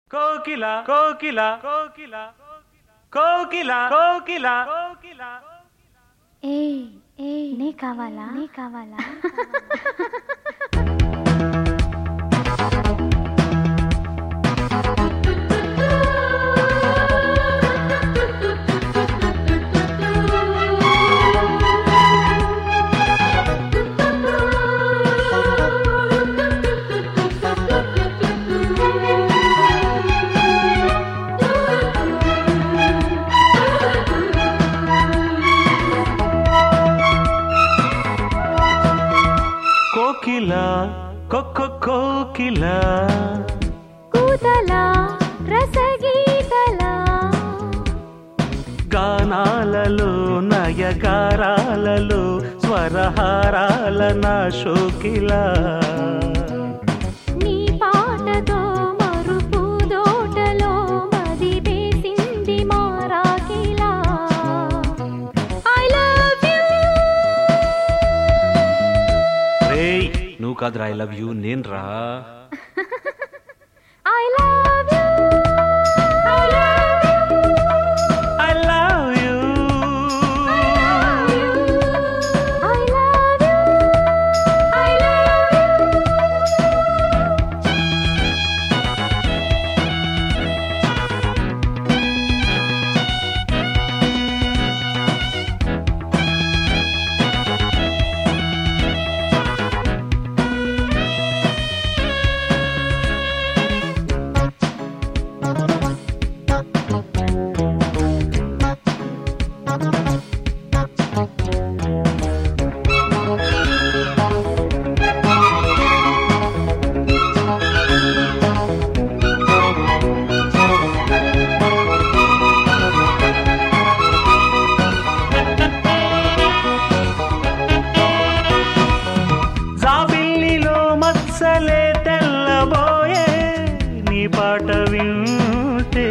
కోకిల కోకిల కోకిల కోకిల కోకిల కోకిల ఏ ఏ నీ కావాలా నీ కావాలా కోకిల కొక్క కోకిల కూతలా రసగీతలా గానాలలో నయగారాలలో స్వరహారాల నా శోకిల నీ పాటతో మరుపు దోటలో మది వేసింది మారాకిలా ఐ లవ్ యూ రేయ్ నువ్వు కాదురా ఐ లవ్ యూ నేను రా I love you I love I love you you I love you I love you జాబిల్లిలో మత్సలే తెల్లబోయే నీ పాట వింటే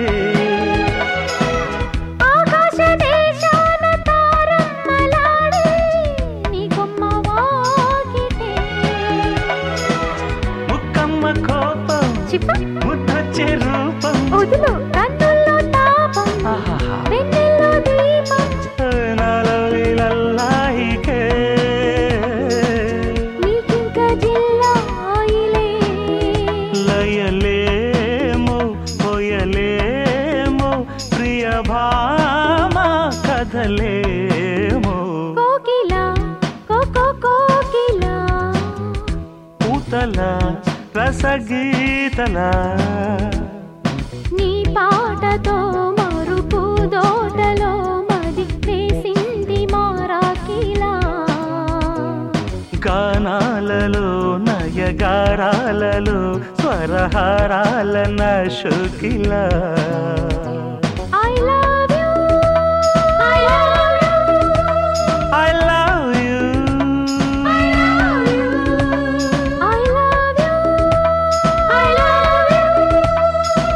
ఆకాశ దేశాన తారమ్మలాడే నీ కొమ్మ వాకిటే ముక్కమ్మ కోపం చిప్ప ముద్దొచ్చే రూపం వదులు కన్నుల్లో తాపం ఆహాహా. వెన్నెల్లో దీపం నాలో లల్లాయికే నీకింక జిల్లాయిలే లయలేమో పోయలేమో ప్రియ భామ కథలేమో కోకిల కోకో కోకిల పూతల రసగీతల నీ పాటతో మరుపు దోటలో మది వేసింది మారాకిలా గానాలలో నయగారాలలో స్వరహారాల నశుకిలా I love you. I love you. I love you I love you. I love you. I love you.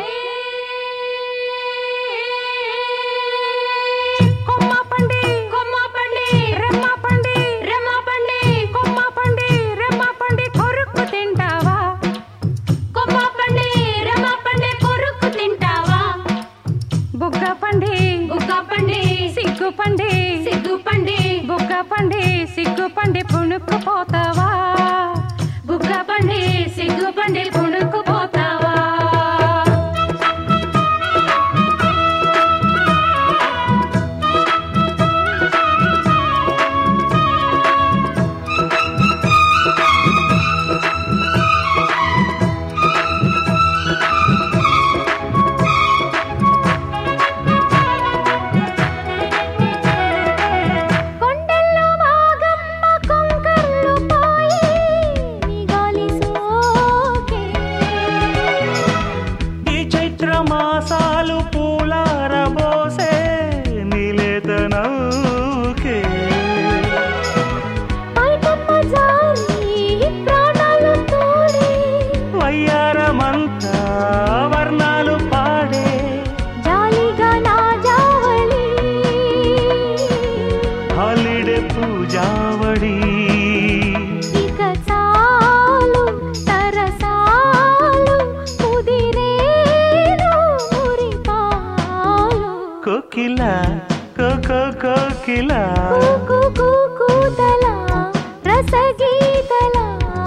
కొమ్మ పండి కొమ్మ పండి రెమ్మ పండి రెమ్మ పండి కొమ్మ పండి రెమ్మ పండి కొరుకు తింటావా కొమ్మ పండి రెమ్మ పండి కొరుకు తింటావా బుగ్గ పండి బుగ్గ పండి సిగ్గు పండి సిగ్గు పండి బుగ్గ పండి సిగ్గు పండి పుణుకు పోతావా బుగ్గ పండి సిగ్గు పండి పుణుకు పోతావా కొండల్లో వాగమ్మ కొంకర్లు పోయి నీ గాలి సోకే ఈ చైత్ర మాసాలు పూలారబోసే నీలేత నౌకే పైకమ్మ జారి ప్రాణాలు తోడే వయ్యారమంతా వర్ణాలు పాడే జాలిగా నా జావళి హాలిడే పూజావడి ఇక చాలు తరసాలు కుదిరే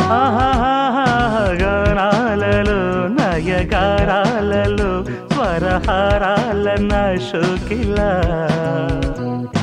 ఆహాహాహా, గానాలలో నయగారాలలో స్వరహారాల నా షోకిలా